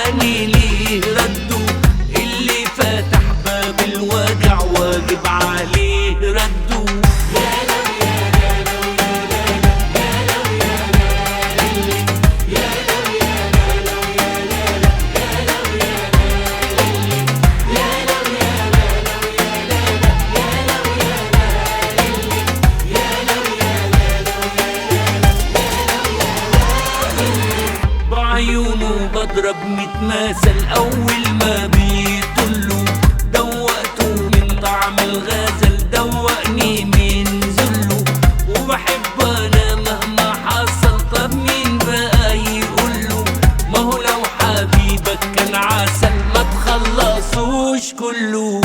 جاني ليه رده اللي فتح باب الوجع واجب عليه رده بعيونه بضرب ميت مثل اول ما بيطلوا دوقته من طعم الغزل دوقني من ذله وبحب انا مهما حصل طب مين بقى يقوله ما هو لو حبيبك كان عسل ما تخلصوش كله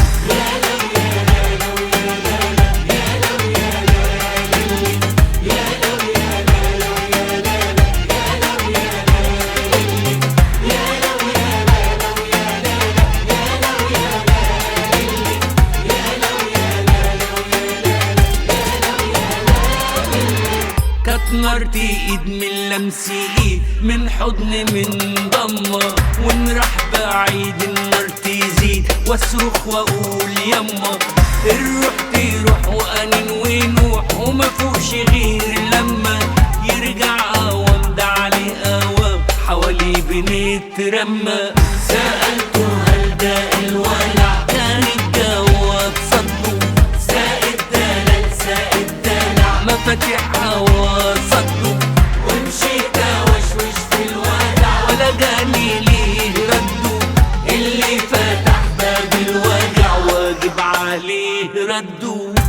كانت نارتي ايد من لمسي ايد من حضن من ضمة ونروح بعيد النار تزيد واصرخ واقول يما الروح تروح وانين ونوح وما فوقش غير لما يرجع قوام ده عليه قوام حوالي بنترمى سألته هل ده الولع كان الجواب صدقه زائد دلال زائد دلع مفاتيح هوا صدقه ومشيت وشوش في الودع ولا جاني ليه رده اللي فتح باب الوجع واجب عليه رده